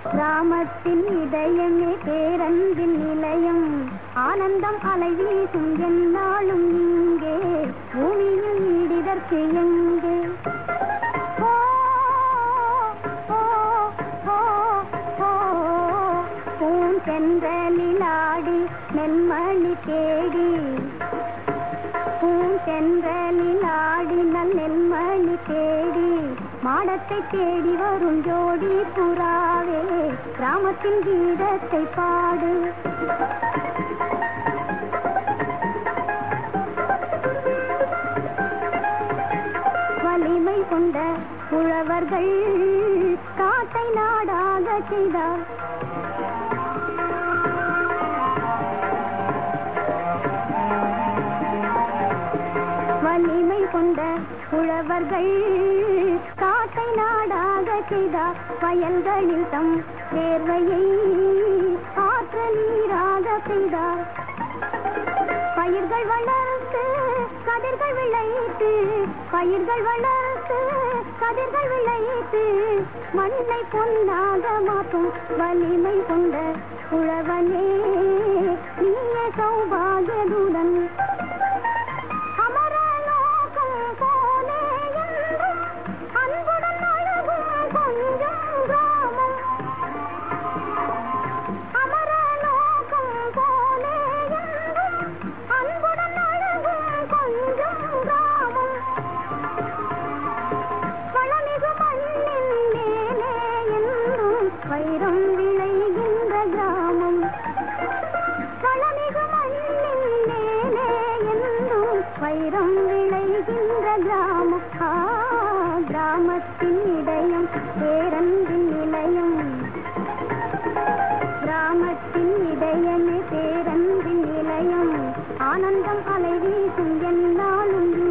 கிராமத்தின் இதயமே பேரன்பின் நிலையம் ஆனந்தம் அலை வீசும் என்னாலும் இங்கே பூமியில் நீடிதற்கு எங்கே ஓ, ஓ, ஓ, ஓ, பூந்தென்றலிலாடி நெல்மணி தேடி பூந்தென்றலில் ஆடினல் நெல்மணி தேடி மாடத்தை தேடி வரும் ஜோடி புறாவே கிராமத்தின் கீதத்தை பாடு வலிமை கொண்ட உழவர்கள் காட்டை நாடாக செய்தார் வலிமை கொண்ட உழவர்கள் காட்டை நாடாக செய்தார் வயல்களில் தம் தேர்வையை ஆற்ற நீராக செய்தார் பயிர்கள் வளர்த்து கதிர்கள் விளைத்து பயிர்கள் வளர்த்து கதிர்கள் விளைத்து மண்ணை பொன்னாக மாற்றும் வலிமை கொண்ட உழவனே நீயே சௌபாகியதுடன் அமரலோகம் போலே என்றும் அன்புடன் அழகும் கொஞ்சம் கிராமம் அமரலோகம் போலே என்றும் அன்புடன் அழகும் கொஞ்சம் கிராமம் வளமிகு மண்ணின் மேலே என்றும் வைரம் விளைகின்ற கிராமம் வளமிகு மண்ணின் மேலே என்றும் வைரம் விளைகின்ற கிராமம் ஆ, கிராமத்தின் இதயம் பேரன்பின் நிலையம் கிராமத்தின் இதயமே பேரன்பின் நிலையம் ஆனந்தம் அலை வீசும் என்னாலும்